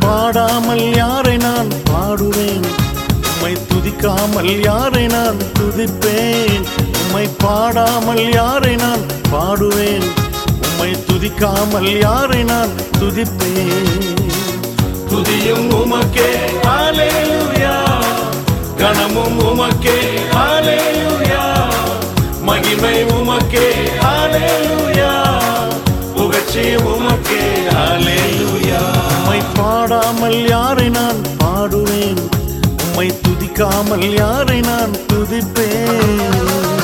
பாடாமல் யாரை நான் பாடுவேன் உம்மை துதிக்காமல் யாரை நான் துதிப்பேன் உம்மை பாடாமல் யாரை நான் பாடுவேன் உம்மை துதிக்காமல் யாரை நான் துதிப்பேன் துதியும் உமக்கே ஹalleluya கணமும் உமக்கே ஹalleluya மகிமை உமக்கே ஹalleluya புகழ்ச்சி உமக்கே ஹalleluya உம்மை பாடாமல் யாரை நான் பாடுவேன் உம்மை துதிக்காமல் யாரை நான் துதிப்பேன்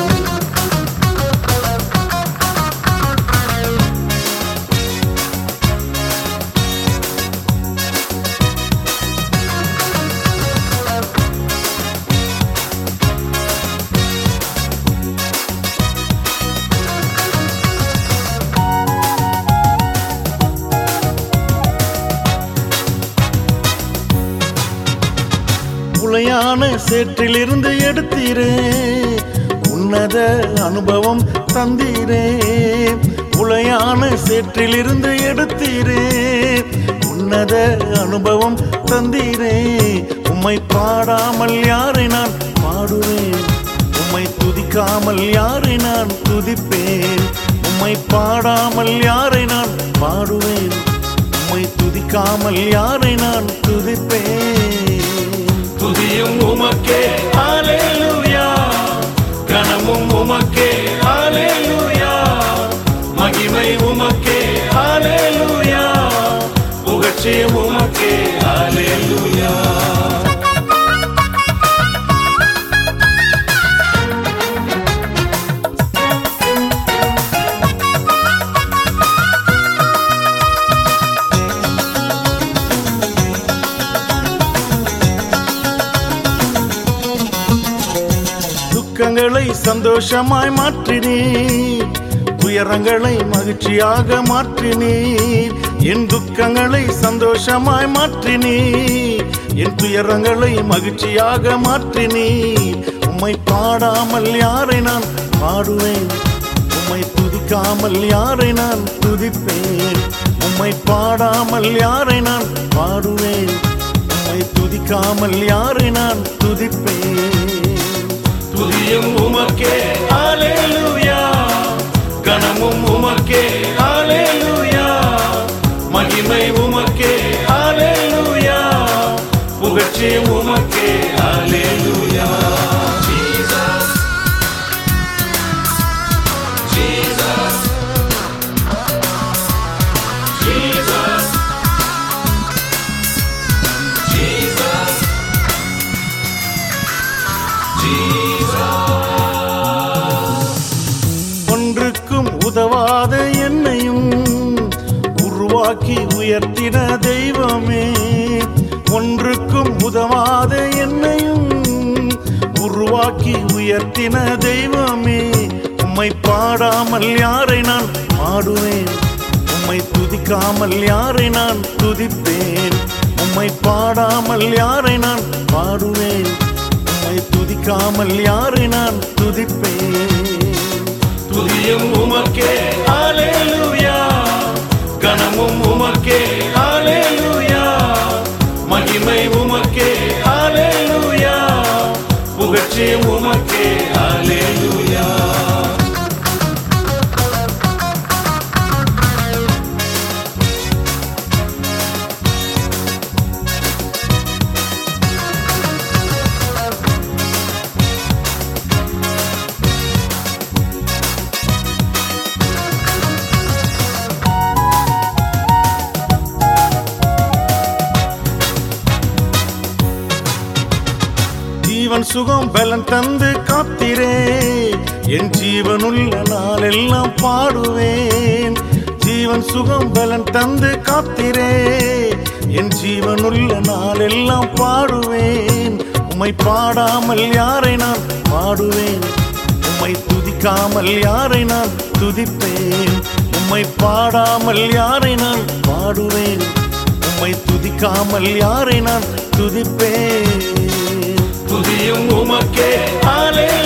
உளையான சேற்றிலிருந்து எடுத்தீரே உன்னத அனுபவம் தந்தீரே உளையான சேற்றிலிருந்து எடுத்தீரே உன்னத அனுபவம் தந்தீரே உம்மை பாடாமல் யாரை நான் பாடுவேன் உம்மை துதிக்காமல் யாரை நான் துதிப்பேன் உம்மை பாடாமல் யாரை நான் பாடுவேன் உம்மை துதிக்காமல் யாரை நான் துதிப்பேன் துதியும் உமக்கே ஹalleluya கணமும் உமக்கே ஹalleluya மகிமை உமக்கே ஹalleluya புகழ்ச்சி உமக்கே ஹalleluya துக்கங்களை சந்தோஷமாய் மாற்றினீர் துயரங்களை மகிழ்ச்சியாக மாற்றினீர் என் துக்கங்களை சந்தோஷமாய் மாற்றினீர் என் துயரங்களை மகிழ்ச்சியாக மாற்றினீர் உம்மை பாடாமல் யாரை நான் பாடுவேன் உம்மை துதிக்காமல் யாரை நான் துதிப்பேன் உம்மை பாடாமல் யாரை நான் பாடுவேன் உம்மை துதிக்காமல் யாரை நான் துதிப்பேன் துதியும் உமக்கே ஹalleluya கணமும் உமக்கே ஹalleluya மகிமை உமக்கே ஹalleluya புகழ்ச்சி உமக்கே ஹalleluya Jesus Jesus Jesus Jesus ஒன்றுக்கும் உதவாத என்னையும் உருவாக்கி உயர்த்தின தெய்வமே ஒன்றுக்கும் உதவாத என்னையும் உருவாக்கி உயர்த்தின தெய்வமே உம்மை பாடாமல் யாரை நான் பாடுவேன் உம்மை துதிக்காமல் யாரை நான் துதிப்பேன் உம்மை பாடாமல் யாரை நான் பாடுவேன் உம்மை துதிக்காமல் யாரை நான் துதிப்பேன் துதியும் உமக்கே ஹalleluya கணமும் உமக்கே ஹalleluya மகிமை உமக்கே ஹalleluya புகழ்ச்சி உமக்கே ஹalleluya ஜீவன் சுகம் பலன் தந்து காத்திரே என் ஜீவனுள்ள நாளெல்லாம் பாடுவேன் ஜீவன் சுகம் பலன் தந்து காத்திரே என் ஜீவனுள்ள நாளெல்லாம் பாடுவேன் உம்மை பாடாமல் யாரை நான் பாடுவேன் உம்மை துதிக்காமல் யாரை நான் துதிப்பேன் உம்மை பாடாமல் யாரை நான் பாடுவேன் உம்மை துதிக்காமல் யாரை நான் துதிப்பேன் துதியும் உமக்கே ஹalleluya